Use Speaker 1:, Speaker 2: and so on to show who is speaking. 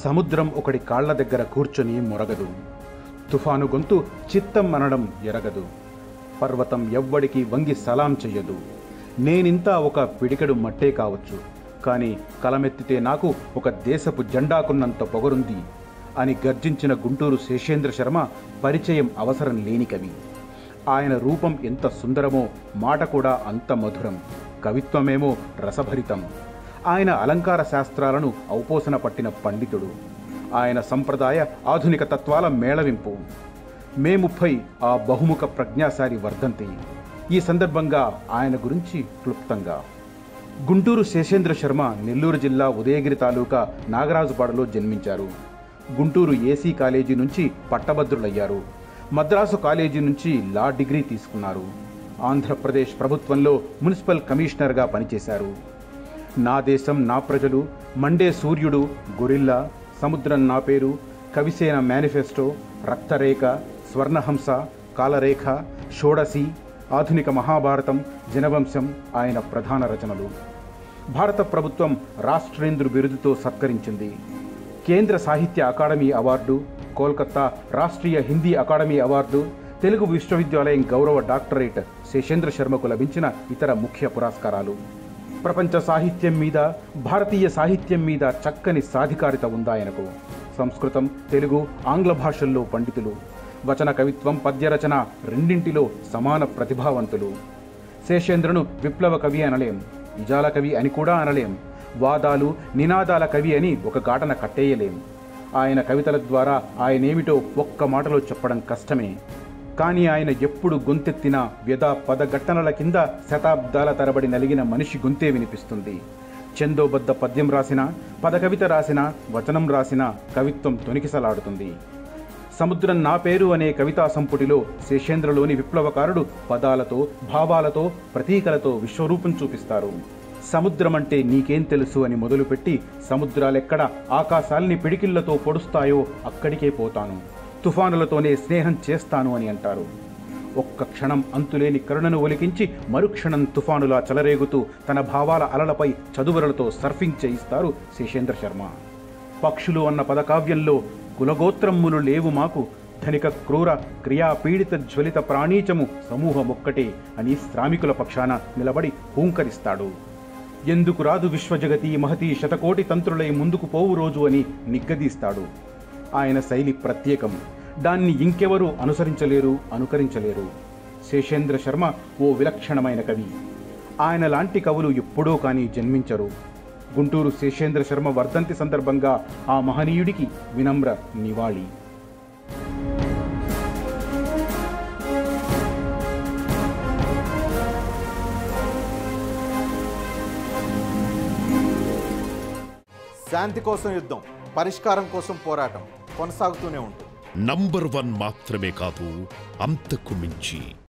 Speaker 1: సముద్రం ఒకడి కాళ్ల దగ్గర కూర్చొని మొరగదు తుఫాను గొంతు చిత్తం అనడం ఎరగదు పర్వతం ఎవ్వడికి వంగి సలాం చెయ్యదు నేనింత ఒక పిడికెడు మట్టే కావచ్చు కానీ కలమెత్తితే నాకు ఒక దేశపు జెండాకున్నంత పొగరుంది అని గర్జించిన గుంటూరు శేషేంద్ర శర్మ పరిచయం అవసరం లేని కవి ఆయన రూపం ఎంత సుందరమో మాట కూడా అంత మధురం కవిత్వమేమో రసభరితం ఆయన అలంకార శాస్త్రాలను ఔపోసన పట్టిన పండితుడు ఆయన సంప్రదాయ ఆధునిక తత్వాల మేళవింపు మే ముప్పై ఆ బహుముఖ ప్రజ్ఞాశాలి వర్ధంతి ఈ సందర్భంగా ఆయన గురించి క్లుప్తంగా గుంటూరు శేషేంద్ర శర్మ నెల్లూరు జిల్లా ఉదయగిరి తాలూకా నాగరాజుపాడులో జన్మించారు గుంటూరు ఏసీ కాలేజీ నుంచి పట్టభద్రులయ్యారు మద్రాసు కాలేజీ నుంచి లా డిగ్రీ తీసుకున్నారు ఆంధ్రప్రదేశ్ ప్రభుత్వంలో మున్సిపల్ కమిషనర్గా పనిచేశారు నా దేశం నా ప్రజలు మండే సూర్యుడు గొరిల్లా సముద్రం నా పేరు కవిసేన మేనిఫెస్టో రక్తరేఖ స్వర్ణహంస కాలరేఖ షోడసి ఆధునిక మహాభారతం జనవంశం ఆయన ప్రధాన రచనలు భారత ప్రభుత్వం రాష్ట్రేంద్రు బిరుదుతో సత్కరించింది కేంద్ర Sahitya academy award Kolkata Rashtriya Hindi academy award Telugu విశ్వవిద్యాలయం గౌరవ డాక్టరేట్ శేషేంద్ర శర్మకు లభించిన ఇతర ముఖ్య పురస్కారాలు ప్రపంచ సాహిత్యం మీద భారతీయ సాహిత్యం మీద చక్కని సాధికారిత ఉందాయనకు సంస్కృతం తెలుగు ఆంగ్ల భాషల్లో పండితులు వచన కవిత్వం పద్యరచన రెండింటిలో సమాన ప్రతిభావంతులు శేషేంద్రను విప్లవ కవి అనలేం ఇజాల కవి అని కూడా అనలేం వాదాలు నినాదాల కవి అని ఒక ఘాటన కట్టేయలేం ఆయన కవితల ద్వారా ఆయనేమిటో ఒక్క మాటలో చెప్పడం కష్టమే కానీ ఆయన ఎప్పుడు గొంతెత్తిన వ్యధ పదఘట్టనల కింద శతాబ్దాల తరబడి నలిగిన మనిషి గొంతే వినిపిస్తుంది చందోబద్ధ పద్యం రాసిన పదకవిత రాసిన వచనం రాసిన కవిత్వం తొనికిసలాడుతుంది సముద్రం నా పేరు అనే కవితా సంపుటిలో శేషేంద్రలోని విప్లవకారుడు పదాలతో భావాలతో ప్రతీకలతో విశ్వరూపం చూపిస్తారు సముద్రం అంటే నీకేం తెలుసు అని మొదలుపెట్టి సముద్రాలెక్కడ ఆకాశాల్ని పిడికిళ్లతో పొడుస్తాయో అక్కడికే పోతాను తుఫానులతోనే స్నేహం చేస్తాను అని అంటారు ఒక్క క్షణం అంతులేని కరుణను ఒలికించి మరుక్షణం తుఫానులా చెలరేగుతూ తన భావాల అలలపై చదువులతో సర్ఫింగ్ చేయిస్తారు శేషేంద్ర శర్మ పక్షులు అన్న పదకావ్యంలో కులగోత్రమ్ములు లేవు మాకు ధనిక క్రూర క్రియాపీడిత జ్వలిత ప్రాణీచము సమూహమొక్కటే అని శ్రామికుల పక్షాన నిలబడి హూంకరిస్తాడు ఎందుకు రాదు విశ్వజగతి మహతి శతకోటి తంత్రులై ముందుకు పోవు రోజు అని నిగ్గదీస్తాడు ఆయన శైలి ప్రత్యేకం దాన్ని ఇంకెవరూ అనుసరించలేరు అనుకరించలేరు శేషేంద్ర శర్మ ఓ విలక్షణమైన కవి ఆయన లాంటి కవులు ఎప్పుడూ కానీ జన్మించరు గుంటూరు శేషేంద్ర శర్మ వర్ధంతి సందర్భంగా ఆ మహనీయుడికి వినమ్ర నివాళి
Speaker 2: శాంతి కోసం యుద్ధం పరిష్కారం కోసం పోరాటం కొనసాగుతూనే ఉంటుంది
Speaker 3: నంబర్ వన్ మాత్రమే కాదు అంతకు మించి